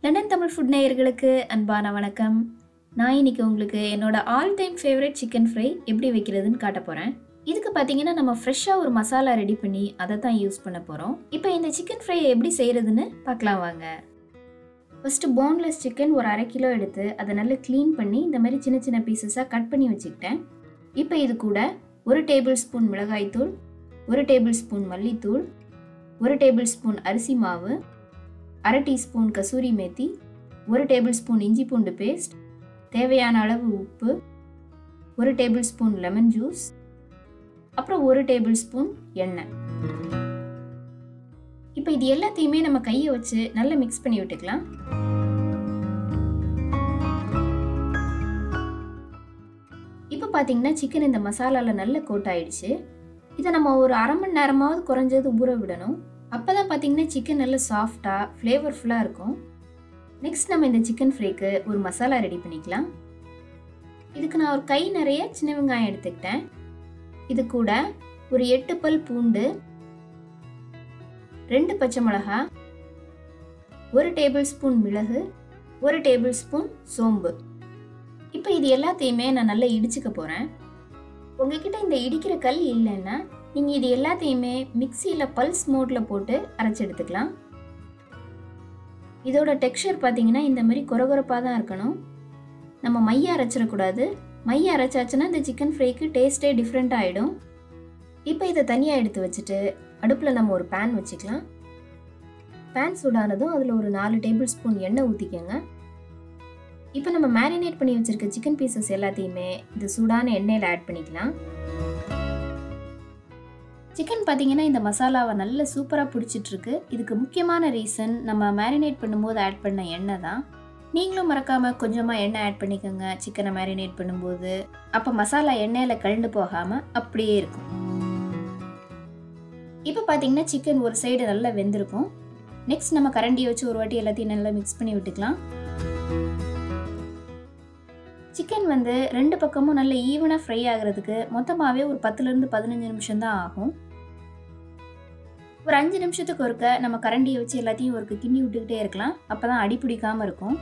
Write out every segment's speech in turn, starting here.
London Tamil food நேயர்களுக்கு அன்பான வணக்கம் நான் இன்னைக்கு உங்களுக்கு என்னோட all time favourite chicken fry எப்படி வைக்கிறதுன்னு காட்ட போகிறேன் இதுக்கு பார்த்தீங்கன்னா நம்ம ஃப்ரெஷ்ஷாக ஒரு மசாலா ரெடி பண்ணி அதை தான் யூஸ் பண்ண போகிறோம் இப்போ இந்த சிக்கன் ஃப்ரை எப்படி செய்கிறதுன்னு பார்க்கலாம் வாங்க ஃபஸ்ட்டு போன்லெஸ் சிக்கன் ஒரு அரை கிலோ எடுத்து அதை நல்லா க்ளீன் பண்ணி இந்த மாதிரி சின்ன சின்ன பீசஸாக கட் பண்ணி வச்சுக்கிட்டேன் இப்போ இது கூட ஒரு டேபிள் ஸ்பூன் மிளகாய்த்தூள் ஒரு டேபிள் ஸ்பூன் மல்லித்தூள் ஒரு டேபிள் ஸ்பூன் அரிசி மாவு அரை டீஸ்பூன் கசூரி மேத்தி ஒரு டேபிள் ஸ்பூன் இஞ்சி பூண்டு பேஸ்ட் தேவையான அளவு உப்பு ஒரு டேபிள் ஸ்பூன் லெமன் ஜூஸ் அப்புறம் ஒரு டேபிள் ஸ்பூன் எண்ணெய் இப்போ இது எல்லாத்தையுமே நம்ம கையை வச்சு நல்லா மிக்ஸ் பண்ணி விட்டுக்கலாம் இப்போ பார்த்தீங்கன்னா சிக்கன் இந்த மசாலாவில் நல்ல கோட் ஆயிடுச்சு இதை நம்ம ஒரு அரை மணி நேரமாவது குறைஞ்சது ஊற விடணும் அப்போ தான் பார்த்தீங்கன்னா சிக்கன் நல்ல சாஃப்டாக ஃப்ளேவர்ஃபுல்லாக இருக்கும் நெக்ஸ்ட் நம்ம இந்த சிக்கன் ஃப்ரைக்கு ஒரு மசாலா ரெடி பண்ணிக்கலாம் இதுக்கு நான் ஒரு கை நிறைய சின்ன வெங்காயம் எடுத்துக்கிட்டேன் இது கூட ஒரு எட்டு பல் பூண்டு ரெண்டு பச்சை மிளகா ஒரு டேபிள் ஸ்பூன் மிளகு ஒரு டேபிள் ஸ்பூன் சோம்பு இப்போ இது எல்லாத்தையுமே நான் நல்லா இடிச்சுக்க போகிறேன் உங்ககிட்ட இந்த இடிக்கிற கல் இல்லைன்னா நீங்கள் இது எல்லாத்தையுமே மிக்சியில் பல்ஸ் மோட்டில் போட்டு அரைச்சி எடுத்துக்கலாம் இதோட டெக்ஸ்சர் பார்த்தீங்கன்னா இந்த மாதிரி கொரகொரப்பாக தான் இருக்கணும் நம்ம மைய அரைச்சிடக்கூடாது மைய அரைச்சாச்சுன்னா இந்த சிக்கன் ஃப்ரைக்கு டேஸ்ட்டே டிஃப்ரெண்ட் ஆகிடும் இப்போ இதை தனியாக எடுத்து வச்சுட்டு அடுப்பில் நம்ம ஒரு பேன் வச்சுக்கலாம் பேன் சூடானதும் அதில் ஒரு நாலு டேபிள் ஸ்பூன் எண்ணெய் ஊற்றிக்கோங்க இப்போ நம்ம மேரினேட் பண்ணி வச்சுருக்க சிக்கன் பீசஸ் எல்லாத்தையுமே இந்த சூடான எண்ணெயில் ஆட் பண்ணிக்கலாம் சிக்கன் பார்த்தீங்கன்னா இந்த மசாலாவை நல்ல சூப்பராக பிடிச்சிட்ருக்கு இதுக்கு முக்கியமான ரீசன் நம்ம மேரினேட் பண்ணும்போது ஆட் பண்ண எண்ணெய் தான் நீங்களும் மறக்காமல் கொஞ்சமாக எண்ணெய் ஆட் பண்ணிக்கோங்க சிக்கனை மேரினேட் பண்ணும்போது அப்போ மசாலா எண்ணெயில் கழண்டு போகாமல் அப்படியே இருக்கும் இப்போ பார்த்தீங்கன்னா சிக்கன் ஒரு சைடு நல்லா வெந்திருக்கும் நெக்ஸ்ட் நம்ம கரண்டியை வச்சு ஒரு வாட்டி எல்லாத்தையும் நல்லா மிக்ஸ் பண்ணி விட்டுக்கலாம் சிக்கன் வந்து ரெண்டு பக்கமும் நல்ல ஈவனாக ஃப்ரை ஆகிறதுக்கு மொத்தமாகவே ஒரு பத்துலேருந்து பதினஞ்சு நிமிஷம் தான் ஆகும் ஒரு அஞ்சு நிமிஷத்துக்கு ஒருக்க நம்ம கரண்டியை வச்சு எல்லாத்தையும் ஒருக்க கிண்டி விட்டுக்கிட்டே இருக்கலாம் அப்போ தான் அடி பிடிக்காமல் இருக்கும்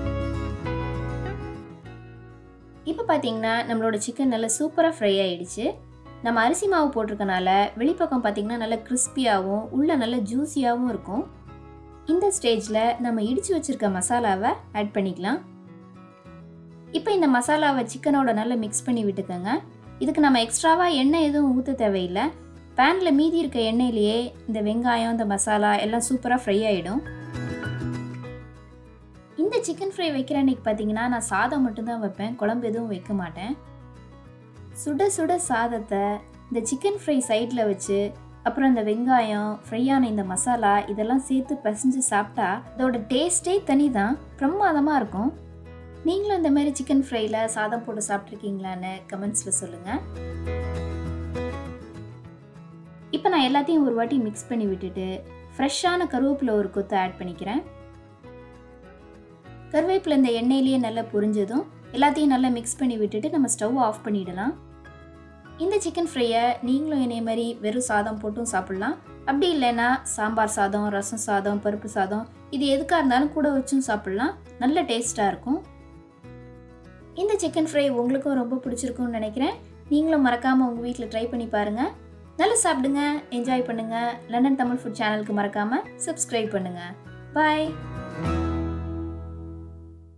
இப்போ பார்த்தீங்கன்னா நம்மளோட சிக்கன் நல்லா சூப்பராக ஃப்ரை ஆயிடுச்சு நம்ம அரிசி மாவு போட்டிருக்கனால வெளிப்பக்கம் பார்த்தீங்கன்னா நல்லா கிறிஸ்பியாகவும் உள்ள நல்ல ஜூஸியாகவும் இருக்கும் இந்த ஸ்டேஜில் நம்ம இடித்து வச்சுருக்க மசாலாவை ஆட் பண்ணிக்கலாம் இப்போ இந்த மசாலாவை சிக்கனோட நல்லா மிக்ஸ் பண்ணி விட்டுக்கோங்க இதுக்கு நம்ம எக்ஸ்ட்ராவாக எண்ணெய் எதுவும் ஊற்ற தேவையில்லை பேனில் மீதி இருக்க எண்ணெயிலேயே இந்த வெங்காயம் இந்த மசாலா எல்லாம் சூப்பராக ஃப்ரை ஆகிடும் இந்த சிக்கன் ஃப்ரை வைக்கிற அன்னைக்கு பார்த்தீங்கன்னா நான் சாதம் மட்டும்தான் வைப்பேன் குழம்பு எதுவும் வைக்க மாட்டேன் சுட சுட சாதத்தை இந்த சிக்கன் ஃப்ரை சைடில் வச்சு அப்புறம் இந்த வெங்காயம் ஃப்ரையான இந்த மசாலா இதெல்லாம் சேர்த்து பிசைஞ்சு சாப்பிட்டா இதோட டேஸ்ட்டே தனி தான் பிரமாதமாக இருக்கும் நீங்களும் இந்த மாதிரி சிக்கன் ஃப்ரையில் சாதம் போட்டு சாப்பிட்ருக்கீங்களான்னு கமெண்ட்ஸில் சொல்லுங்கள் இப்போ நான் எல்லாத்தையும் ஒரு வாட்டி மிக்ஸ் பண்ணி விட்டுட்டு ஃப்ரெஷ்ஷான கருவேப்பிலை ஒரு கொத்து ஆட் பண்ணிக்கிறேன் கருவேப்பிலை இந்த எண்ணெயிலேயே நல்லா புரிஞ்சதும் எல்லாத்தையும் நல்லா மிக்ஸ் பண்ணி விட்டுட்டு நம்ம ஸ்டவ் ஆஃப் பண்ணிடலாம் இந்த சிக்கன் ஃப்ரையை நீங்களும் என்னைய மாதிரி வெறும் சாதம் போட்டும் சாப்பிட்லாம் அப்படி இல்லைன்னா சாம்பார் சாதம் ரசம் சாதம் பருப்பு சாதம் இது எதுக்காக இருந்தாலும் கூட வச்சும் சாப்பிட்லாம் நல்ல டேஸ்ட்டாக இருக்கும் இந்த சிக்கன் ஃப்ரை உங்களுக்கும் ரொம்ப பிடிச்சிருக்கும்னு நினைக்கிறேன் நீங்களும் மறக்காமல் உங்கள் வீட்டில் ட்ரை பண்ணி பாருங்கள் நல்லா சாப்பிடுங்க என்ஜாய் பண்ணுங்கள் லண்டன் தமிழ் ஃபுட் சேனலுக்கு மறக்காமல் சப்ஸ்கிரைப் பண்ணுங்கள் பாய்